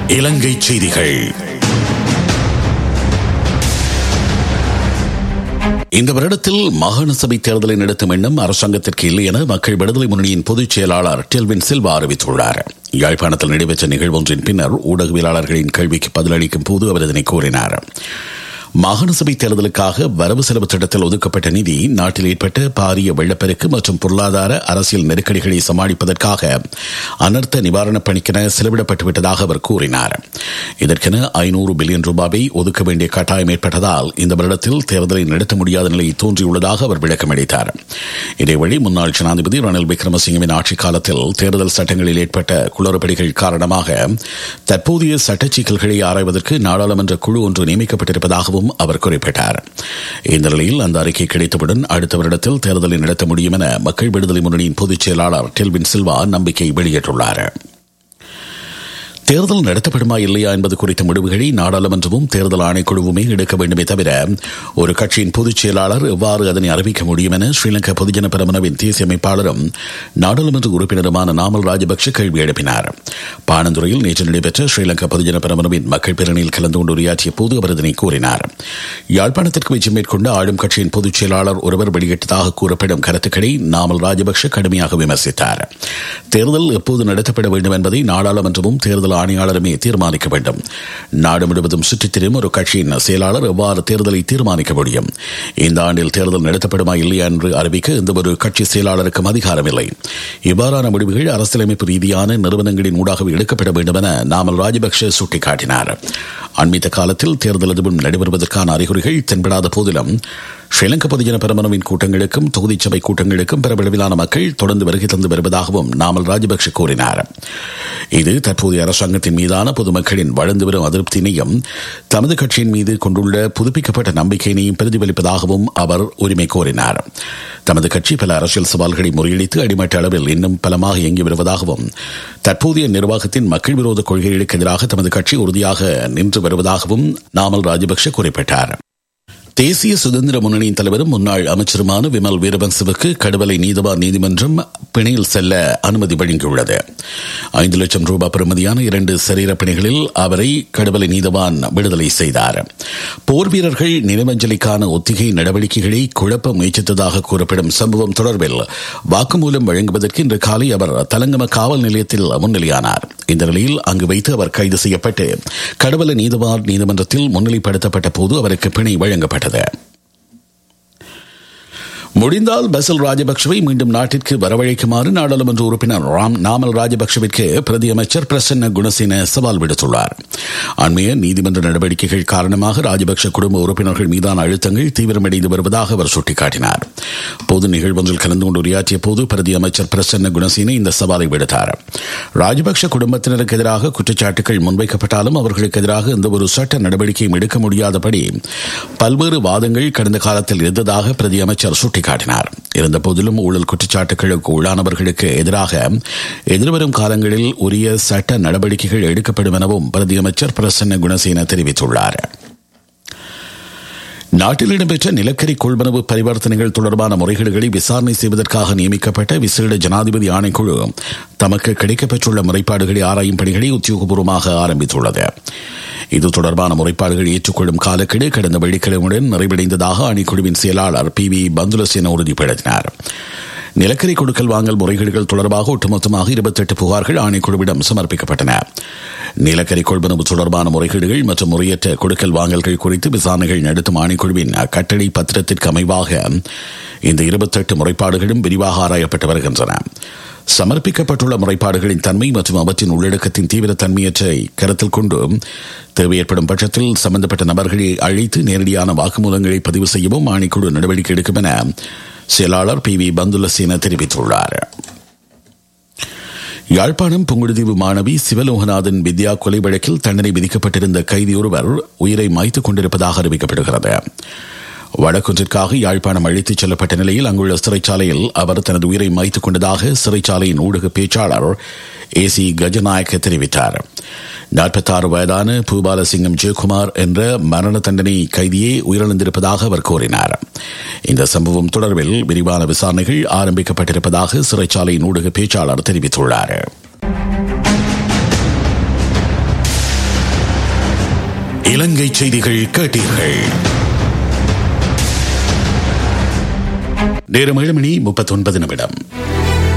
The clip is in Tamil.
இலங்கை செய்திகள் இந்த வருடத்தில் மாகாண சபை தேர்தலை நடத்தும் எண்ணம் அரசாங்கத்திற்கு இல்லை என மக்கள் விடுதலை முன்னணியின் பொதுச் செயலாளர் டெல்வின் சில்வா அறிவித்துள்ளார் யாழ்ப்பாணத்தில் நடைபெற்ற நிகழ்வொன்றின் பின்னர் ஊடகவியலாளர்களின் கேள்விக்கு பதிலளிக்கும் போது அவர் இதனை கூறினார் மாகாண சபை தேர்தலுக்காக வரவு செலவு திட்டத்தில் ஒதுக்கப்பட்ட நிதி நாட்டில் ஏற்பட்ட பாரிய வெள்ளப்பெருக்கு மற்றும் பொருளாதார அரசியல் நெருக்கடிகளை சமாளிப்பதற்காக அனர்த்த நிவாரணப் பணிக்கென செலவிடப்பட்டுவிட்டதாக அவர் கூறினார் இதற்கென ஐநூறு பில்லியன் ரூபாவை ஒதுக்க வேண்டிய கட்டாயம் ஏற்பட்டதால் இந்த வருடத்தில் தேர்தலை நடத்த முடியாத நிலை தோன்றியுள்ளதாக அவர் விளக்கமளித்தார் இதேவழி முன்னாள் ஜனாதிபதி ரணில் விக்ரமசிங்கவின் ஆட்சிக் காலத்தில் தேர்தல் சட்டங்களில் ஏற்பட்ட குளறுபடிகள் காரணமாக தற்போதைய சட்டச் சிக்கல்களை ஆராய்வதற்கு நாடாளுமன்ற குழு ஒன்று நியமிக்கப்பட்டிருப்பதாகவும் என்றும் அவர் குறிப்பிட்டார் இந்த நிலையில் அந்த அறிக்கை கிடைத்தவுடன் அடுத்த வருடத்தில் தேர்தலை நடத்த முடியும் என மக்கள் விடுதலை முன்னணியின் பொதுச் செயலாளர் டெல்வின் சில்வா நம்பிக்கை வெளியிட்டுள்ளார் தேர்தல் நடத்தப்படுமா இல்லையா என்பது குறித்த முடிவுகளை நாடாளுமன்றமும் தேர்தல் ஆணைக்குழுவுமே எடுக்க வேண்டுமே தவிர ஒரு கட்சியின் பொதுச் செயலாளர் எவ்வாறு அதனை அறிவிக்க முடியும் என ஸ்ரீலங்கா பொதுஜன பெரமுனவின் தேசிய அமைப்பாளரும் நாடாளுமன்ற உறுப்பினருமான நாமல் ராஜபக்ஷ கேள்வி எழுப்பினார் பாணந்துறையில் நேற்று நடைபெற்ற ஸ்ரீலங்கா பொதுஜன பெரமுனவின் மக்கள் பேரணியில் கலந்து கொண்டு உரையாற்றிய போது அவர் இதனை கூறினார் யாழ்ப்பாணத்திற்கு விஜயம் மேற்கொண்ட ஆளும் கட்சியின் பொதுச் செயலாளர் ஒருவர் வெளியிட்டதாக கூறப்படும் கருத்துக்களை நாமல் ராஜபக்ஷ கடுமையாக விமர்சித்தார் தேர்தல் எப்போது நடத்தப்பட வேண்டும் என்பதை நாடாளுமன்றமும் தேர்தல் ஆணையாளருமே தீர்மானிக்க வேண்டும் நாடு முழுவதும் சுற்றித் திரும் ஒரு கட்சியின் செயலாளர் எவ்வாறு தேர்தலை தீர்மானிக்க முடியும் இந்த ஆண்டில் தேர்தல் நடத்தப்படுமா இல்லையா என்று அறிவிக்க எந்த ஒரு கட்சி செயலாளருக்கும் அதிகாரம் இல்லை இவ்வாறான முடிவுகள் அரசியலமைப்பு ரீதியான நிறுவனங்களின் ஊடாக எடுக்கப்பட வேண்டும் என நாமல் ராஜபக்ஷ சுட்டிக்காட்டினார் அண்மித்த காலத்தில் தேர்தல் எதுவும் நடைபெறுவதற்கான அறிகுறிகள் தென்படாத போதிலும் ஸ்ரீலங்கா பொதுஜன பெருமனவின் கூட்டங்களுக்கும் தொகுதி சபை கூட்டங்களுக்கும் பெருமளவிலான மக்கள் தொடர்ந்து வருகை தந்து வருவதாகவும் நாமல் ராஜபக்ஷ கூறினார் இது தற்போதைய அரசாங்கத்தின் மீதான பொதுமக்களின் வளர்ந்து வரும் அதிருப்தியினையும் தமது கட்சியின் மீது கொண்டுள்ள புதுப்பிக்கப்பட்ட நம்பிக்கையினையும் பிரதிபலிப்பதாகவும் அவர் உரிமை கோரினார் தமது கட்சி பல அரசியல் சவால்களை முறியடித்து அடிமட்ட அளவில் இன்னும் பலமாக இயங்கி வருவதாகவும் தற்போதைய நிர்வாகத்தின் மக்கள் விரோத கொள்கைகளுக்கு எதிராக தமது கட்சி உறுதியாக நின்று வருவதாகவும் நாமல் ராஜபக்ஷ குறிப்பிட்டார் தேசிய சுதந்திர முன்னணியின் தலைவரும் முன்னாள் அமைச்சருமான விமல் வீரவன்சவுக்கு கடுவலை நீதவான் நீதிமன்றம் பிணையில் செல்ல அனுமதி வழங்கியுள்ளது ஐந்து லட்சம் ரூபாய் பெறுமதியான இரண்டு சரீர பிணைகளில் அவரை கடுவலை நீதவான் விடுதலை செய்தார் போர் வீரர்கள் நினைவஞ்சலிக்கான ஒத்திகை நடவடிக்கைகளை குழப்ப முயற்சித்ததாக கூறப்படும் சம்பவம் தொடர்பில் வாக்குமூலம் வழங்குவதற்கு இன்று காலை அவர் தலங்கம காவல் நிலையத்தில் முன்னிலையானார் இந்த நிலையில் அங்கு வைத்து அவர் கைது செய்யப்பட்டு கடவல நீதவான் நீதிமன்றத்தில் முன்னிலைப்படுத்தப்பட்ட போது அவருக்கு பிணை வழங்கப்பட்டது முடிந்தால் பசில் ராஜபக்சவை மீண்டும் நாட்டிற்கு வரவழைக்குமாறு நாடாளுமன்ற உறுப்பினர் ராம் நாமல் ராஜபக்சவிற்கு பிரதி அமைச்சர் பிரசன்ன குணசேன சவால் விடுத்துள்ளார் அண்மைய நீதிமன்ற நடவடிக்கைகள் காரணமாக ராஜபக்ச குடும்ப உறுப்பினர்கள் மீதான அழுத்தங்கள் தீவிரமடைந்து வருவதாக அவர் சுட்டிக்காட்டினார் பொது நிகழ்வொன்றில் கலந்து கொண்டு உரையாற்றிய போது பிரதி அமைச்சர் பிரசன்ன குணசேன இந்த சவாலை விடுத்தார் ராஜபக்ச குடும்பத்தினருக்கு எதிராக குற்றச்சாட்டுகள் முன்வைக்கப்பட்டாலும் அவர்களுக்கு எதிராக எந்த ஒரு சட்ட நடவடிக்கையும் எடுக்க முடியாதபடி பல்வேறு வாதங்கள் கடந்த காலத்தில் இருந்ததாக பிரதி அமைச்சர் சுட்டி சுட்டிக்காட்டினார் இருந்த போதிலும் ஊழல் குற்றச்சாட்டுகளுக்கு உள்ளானவர்களுக்கு எதிராக எதிர்வரும் காலங்களில் உரிய சட்ட நடவடிக்கைகள் எடுக்கப்படும் எனவும் பிரதியமைச்சர் பிரசன்ன குணசேன தெரிவித்துள்ளார் நாட்டில் இடம்பெற்ற நிலக்கரி கொள்வனவு பரிவர்த்தனைகள் தொடர்பான முறைகேடுகளை விசாரணை செய்வதற்காக நியமிக்கப்பட்ட விசேட ஜனாதிபதி ஆணைக்குழு தமக்கு கிடைக்கப்பெற்றுள்ள முறைப்பாடுகளை ஆராயும் பணிகளை உத்தியோகபூர்வமாக ஆரம்பித்துள்ளது இது தொடர்பான முறைப்பாடுகள் ஏற்றுக்கொள்ளும் காலக்கெடு கடந்த வெள்ளிக்கிழமையுடன் நிறைவடைந்ததாக ஆணைக்குழுவின் செயலாளர் பி வி பந்துலசேன உறுதிப்படுத்தினார் நிலக்கரி கொடுக்கல் வாங்கல் முறைகேடுகள் தொடர்பாக ஒட்டுமொத்தமாக இருபத்தெட்டு புகார்கள் ஆணைக்குழுவிடம் சமர்ப்பிக்கப்பட்டன நிலக்கரி கொள்வனவு தொடர்பான முறைகேடுகள் மற்றும் முறையற்ற கொடுக்கல் வாங்கல்கள் குறித்து விசாரணைகள் நடத்தும் ஆணைக்குழுவின் கட்டளை பத்திரத்திற்கு அமைவாக இந்த இருபத்தெட்டு முறைப்பாடுகளும் விரிவாக ஆராயப்பட்டு வருகின்றன சமர்ப்பிக்கப்பட்டுள்ள முறைப்பாடுகளின் தன்மை மற்றும் அவற்றின் உள்ளடக்கத்தின் தீவிரத்தன்மையற்றை கருத்தில் கொண்டு தேவை ஏற்படும் பட்சத்தில் சம்பந்தப்பட்ட நபர்களை அழைத்து நேரடியான வாக்குமூலங்களை பதிவு செய்யவும் ஆணைக்குழு நடவடிக்கை எடுக்கும் என செயலாளர் பி வி பந்துலசேன தெரிவித்துள்ளார் யாழ்ப்பாணம் புங்குடுதீவு மாணவி சிவலோகநாதன் வித்யா கொலை வழக்கில் தண்டனை விதிக்கப்பட்டிருந்த கைதி ஒருவர் உயிரை மாய்த்துக் கொண்டிருப்பதாக அறிவிக்கப்படுகிறது வடக்குன்றிற்காக யாழ்ப்பாணம் அழைத்துச் செல்லப்பட்ட நிலையில் அங்குள்ள சிறைச்சாலையில் அவர் தனது உயிரை மாய்த்துக் கொண்டதாக சிறைச்சாலையின் ஊடக பேச்சாளர் ஏ சி கஜநாயக்க தெரிவித்தார் நாற்பத்தாறு வயதான பூபாலசிங்கம் ஜெயக்குமார் என்ற மரண தண்டனை கைதியே உயிரிழந்திருப்பதாக அவர் கூறினார் இந்த சம்பவம் தொடர்பில் விரிவான விசாரணைகள் ஆரம்பிக்கப்பட்டிருப்பதாக சிறைச்சாலையின் ஊடக பேச்சாளர் தெரிவித்துள்ளார் இலங்கை செய்திகள் கேட்டீர்கள் நேரம் ஏழு மணி முப்பத்தொன்பது நிமிடம்